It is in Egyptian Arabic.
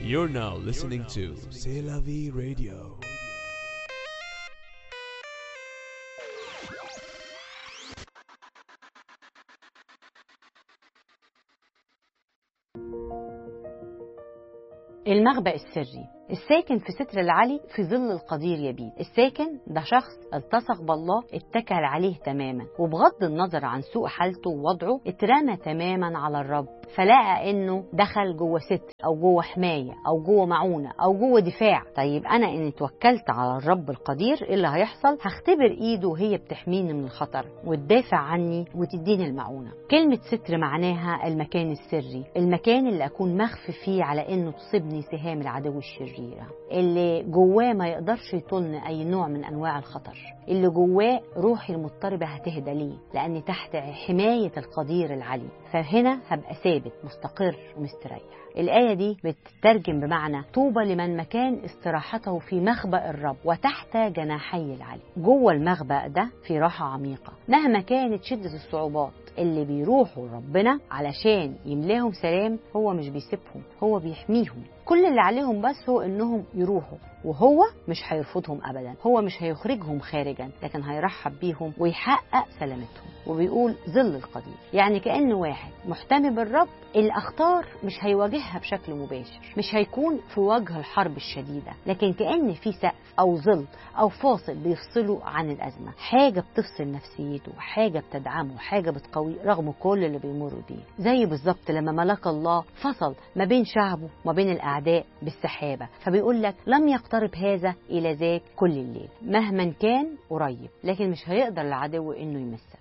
You're now listening to C'est la vie radio. المخبأ السري الساكن في ستر العلي في ظل القدير يبيد الساكن ده شخص التصق بالله اتكل عليه تماما وبغض النظر عن سوء حالته ووضعه اترمى تماما على الرب فلقى انه دخل جوه ستر او جوه حمايه او جوه معونه او جوه دفاع طيب انا ان توكلت على الرب القدير ايه اللي هيحصل هختبر ايده وهي بتحميني من الخطر وتدافع عني وتديني المعونه كلمه ستر معناها المكان السري المكان اللي اكون مخفي فيه على انه تصيبني سهام العدو الشريره اللي جواه ما يقدرش يطولني اي نوع من انواع الخطر اللي جواه روحي المضطربه هتهدى ليه لاني تحت حمايه القدير العلي فهنا هبقى ثابت مستقر ومستريح الآية دي بتترجم بمعنى طوبى لمن مكان استراحته في مخبأ الرب وتحت جناحي العلي جوه المخبأ ده في راحة عميقة مهما كانت شدة الصعوبات اللي بيروحوا لربنا علشان يملاهم سلام هو مش بيسيبهم هو بيحميهم كل اللي عليهم بس هو انهم يروحوا وهو مش هيرفضهم ابدا هو مش هيخرجهم خارجا لكن هيرحب بيهم ويحقق سلامتهم وبيقول ظل القدير يعني كأن واحد محتمي بالرب الأخطار مش هيواجهها بشكل مباشر مش هيكون في وجه الحرب الشديدة لكن كأن في سقف أو ظل أو فاصل بيفصله عن الأزمة حاجة بتفصل نفسيته حاجة بتدعمه حاجة بتقويه رغم كل اللي بيمر بيه زي بالظبط لما ملك الله فصل ما بين شعبه وما بين الأعداء بالسحابة فبيقول لك لم يقترب هذا إلى ذاك كل الليل مهما كان قريب لكن مش هيقدر العدو إنه يمسك